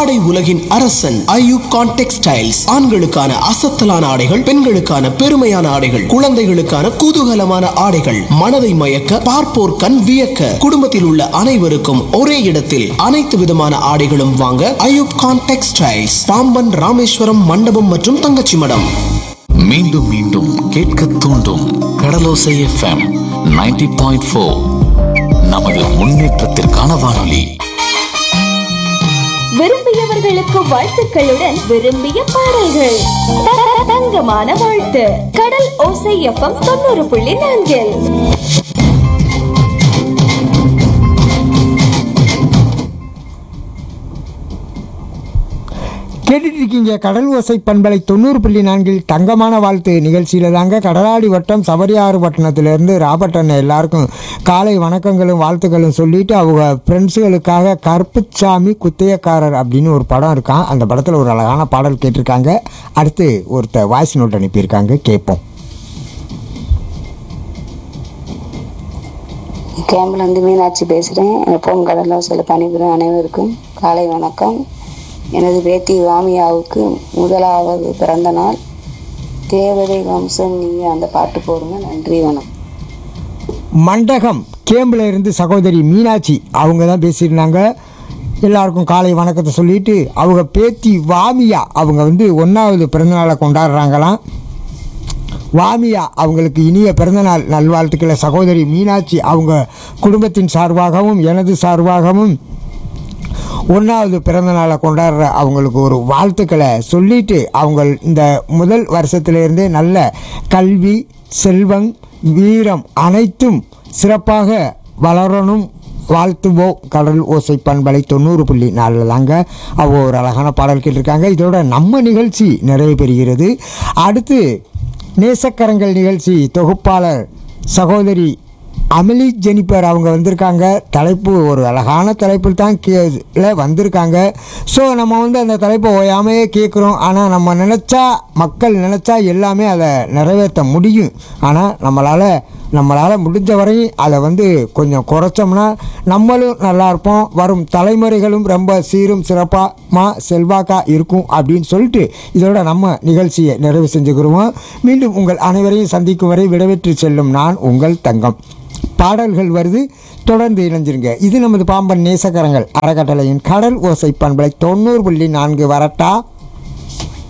ஆடை உலகின் அரசன் ஐயூப் கான் டெக்ஸ்டைல்ஸ் ஆண்களுக்கான அசத்தலான ஆடைகள் பெண்களுக்கான பெருமையான ஆடைகள் குழந்தைகளுக்கான குதூகலமான ஆடைகள் மனதை மயக்க பார்ப்போர் கண் வியக்க குடும்பத்தில் உள்ள அனைவருக்கும் ஒரே இடத்தில் அனைத்து விதமான ஆடைகளும் வாங்க ஐயூப் கான் டெக்ஸ்டைல்ஸ் பாம்பன் ராமேஸ்வரம் மண்டபம் மற்றும் தங்கச்சி மடம் மீண்டும் மீண்டும் கேட்க தூண்டும் கடலோசை எஃப்எம் 90.4 பாயிண்ட் ஃபோர் நமது முன்னேற்றத்திற்கான வானொலி விரும்பியவர்களுக்கு வாழ்த்துக்களுடன் விரும்பிய பாடல்கள் த- த- தங்கமான வாழ்த்து கடல் ஓசை எஃப்எம் தொண்ணூறு புள்ளி நான்கில் கேட்டுட்டு இருக்கீங்க கடல் ஓசை பண்பலை தொண்ணூறு புள்ளி நான்கில் தங்கமான வாழ்த்து நிகழ்ச்சியில் தாங்க கடலாடி வட்டம் சபரியாறு பட்டணத்திலேருந்து ராபர்ட் அண்ணன் எல்லாருக்கும் காலை வணக்கங்களும் வாழ்த்துக்களும் சொல்லிட்டு அவங்க ஃப்ரெண்ட்ஸுகளுக்காக கருப்புச்சாமி குத்தையக்காரர் அப்படின்னு ஒரு படம் இருக்கான் அந்த படத்தில் ஒரு அழகான பாடல் கேட்டிருக்காங்க அடுத்து ஒருத்தர் வாய்ஸ் நோட் அனுப்பியிருக்காங்க கேட்போம் கேம்ப்லேருந்து மீனாட்சி பேசுகிறேன் எப்பவும் கடலோசையில் பணிபுரியும் அனைவருக்கும் காலை வணக்கம் எனது பேத்தி வாமியாவுக்கு முதலாவது பிறந்த நாள் தேவதை வம்சம் நீங்கள் அந்த பாட்டு போடுங்க நன்றி வணக்கம் மண்டகம் கேம்பில் இருந்து சகோதரி மீனாட்சி அவங்க தான் பேசியிருந்தாங்க எல்லாருக்கும் காலை வணக்கத்தை சொல்லிட்டு அவங்க பேத்தி வாமியா அவங்க வந்து ஒன்றாவது பிறந்தநாளை கொண்டாடுறாங்களாம் வாமியா அவங்களுக்கு இனிய பிறந்தநாள் நல்வாழ்த்துக்களை சகோதரி மீனாட்சி அவங்க குடும்பத்தின் சார்பாகவும் எனது சார்பாகவும் ஒன்றாவது பிறந்த நாளை கொண்டாடுற அவங்களுக்கு ஒரு வாழ்த்துக்களை சொல்லிட்டு அவங்க இந்த முதல் வருஷத்திலிருந்தே நல்ல கல்வி செல்வம் வீரம் அனைத்தும் சிறப்பாக வளரணும் வாழ்த்துவோம் கடல் ஓசை பண்பலை தொண்ணூறு புள்ளி நாலில் தாங்க அவ ஒரு அழகான பாடல் கேட்டிருக்காங்க இதோட நம்ம நிகழ்ச்சி நிறைவு பெறுகிறது அடுத்து நேசக்கரங்கள் நிகழ்ச்சி தொகுப்பாளர் சகோதரி அமிலி ஜெனிபர் அவங்க வந்திருக்காங்க தலைப்பு ஒரு அழகான தலைப்பில் தான் கே ல வந்திருக்காங்க ஸோ நம்ம வந்து அந்த தலைப்பை ஓயாமையே கேட்குறோம் ஆனால் நம்ம நினச்சா மக்கள் நினச்சா எல்லாமே அதை நிறைவேற்ற முடியும் ஆனால் நம்மளால் நம்மளால் முடிஞ்ச வரையும் அதை வந்து கொஞ்சம் குறைச்சோம்னா நம்மளும் நல்லா இருப்போம் வரும் தலைமுறைகளும் ரொம்ப சீரும் சிறப்பாக செல்வாக்காக இருக்கும் அப்படின்னு சொல்லிட்டு இதோட நம்ம நிகழ்ச்சியை நிறைவு செஞ்சுக்கிருவோம் மீண்டும் உங்கள் அனைவரையும் சந்திக்கும் வரை விடைபெற்று செல்லும் நான் உங்கள் தங்கம் பாடல்கள் வருது தொடர்ந்து இணைஞ்சிருங்க இது நமது பாம்பன் நேசக்கரங்கள் அறக்கட்டளையின் கடல் ஓசை பண்பலை தொண்ணூறு புள்ளி நான்கு வரட்டா